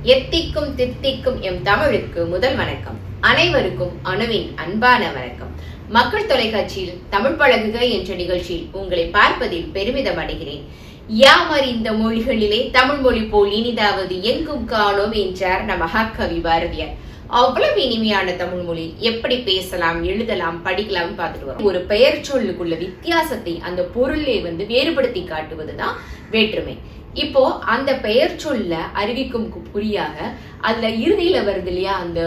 எத்திக்கும் தித்திக்கும் எம் தமிழுக்கு முதல் வணக்கம் அனைவருக்கும் அணுவின் அன்பான வணக்கம் மக்கள் தொலைக்காட்சியில் தமிழ் பழகுக என்ற நிகழ்ச்சியில் உங்களை பார்ப்பதில் பெருமிதம் அடைகிறேன் யாமர் இந்த மொழிகளிலே தமிழ் மொழி போல் இனிதாவது எங்கும் காணோம் என்றார் நம் மகாகவி பாரதியார் அவ்வளவு இனிமையான தமிழ் மொழி எப்படி பேசலாம் எழுதலாம் படிக்கலாம் பார்த்துட்டு வரோம் ஒரு பெயர் சொல்லுக்குள்ள வித்தியாசத்தை அந்த பொருளை வந்து வேறுபடுத்தி காட்டுவதுதான் வேற்றுமை இப்போ அந்த பெயர் சொல்ல அறிவிக்கும் கு- குறியாக அதுல இறுதியில வருது இல்லையா அந்த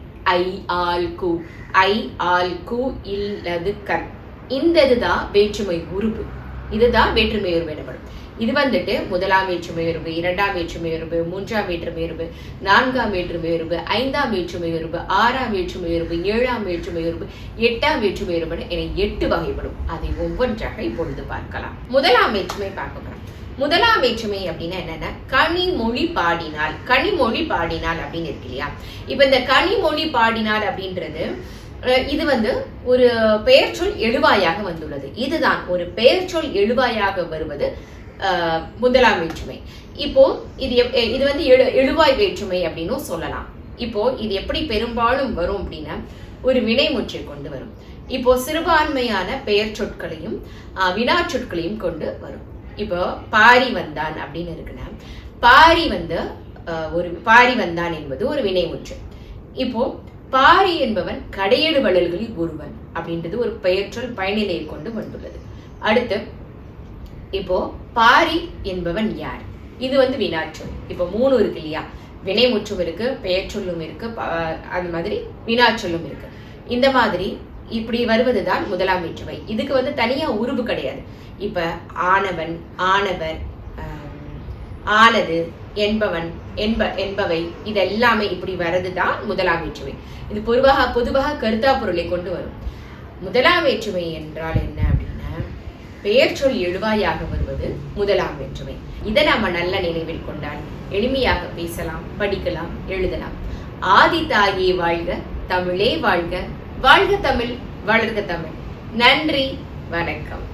ஐ ஆல் கு ஐ ஆல் கு இல்லது கண் இந்த இதுதான் வேற்றுமை உருபு இதுதான் வேற்றுமை உருவு எனப்படும் இது வந்துட்டு முதலாம் வேற்றுமை உருவு இரண்டாம் வேற்றுமை உருவு மூன்றாம் வேற்றுமை உருவு நான்காம் வேற்றுமை உருவு ஐந்தாம் வேற்றுமை உருவு ஆறாம் வேற்றுமை உருவு ஏழாம் வேற்றுமை உருவு எட்டாம் வேற்றுமை உருவு என எட்டு வகைப்படும் அதை ஒவ்வொன்றாக இப்பொழுது பார்க்கலாம் முதலாம் வேற்றுமை பார்க்க போறோம் முதலாம் வேற்றுமை அப்படின்னா என்னன்னா கனிமொழி பாடினால் கனிமொழி பாடினால் அப்படின்னு இருக்கு இல்லையா இப்ப இந்த கனிமொழி பாடினால் அப்படின்றது அஹ், இது வந்து ஒரு பெயர்ச்சொல் எழுவாயாக வந்துள்ளது இதுதான் ஒரு பெயர்ச்சொல் எழுவாயாக வருவது அஹ், முதலாம் வேற்றுமை இப்போ இது எப்- இது வந்து எழு எழுவாய் வேற்றுமை அப்படின்னும் சொல்லலாம் இப்போ இது எப்படி பெரும்பாலும் வரும் அப்படின்னா ஒரு வினைமுற்றை கொண்டு வரும் இப்போ சிறுபான்மையான பெயர் சொற்களையும் அஹ், வினாச் சொற்களையும் கொண்டு வரும் இப்போ பாரி வந்தான் அப்படின்னு இருக்குன்னா பாரி வந்து அஹ், ஒரு பாரி வந்தான் என்பது ஒரு வினைமுற்று இப்போ பாரி என்பவன் கடையேடு வள்ளல்களில் ஒருவன் அப்படின்றது ஒரு பெயர்ச்சொல் பயனிலையை கொண்டு வந்துள்ளது அடுத்து இப்போ பாரி என்பவன் யார் இது வந்து வினாச்சொல் இப்போ மூணு இருக்கு இல்லையா வினைமுற்றும் இருக்கு பெயர்ச்சொல்லும் இருக்கு ப- அந்த மாதிரி வினாச்சொல்லும் இருக்கு இந்த மாதிரி இப்படி வருவதுதான் முதலாம் வேற்றுமை இதுக்கு வந்து தனியா உருவு கிடையாது இப்ப ஆனவன் ஆனவர் ஆம், ஆனது என்பவன் என்ப என்பவை இதெல்லாமே இப்படி வரதுதான் முதலாம் வேற்றுமை இது பொதுவாக பொதுவாக கருத்தா பொருளை கொண்டு வரும் முதலாம் வேற்றுமை என்றால் என்ன அப்படின்னா பெயர் சொல் எழுவாயாக வருவது முதலாம் வேற்றுமை இதை நாம நல்ல நினைவில் கொண்டால் எளிமையாக பேசலாம் படிக்கலாம் எழுதலாம் ஆதி தாயே வாழ்க தமிழே வாழ்க வாழ்க தமிழ் வளர்க தமிழ் நன்றி வணக்கம்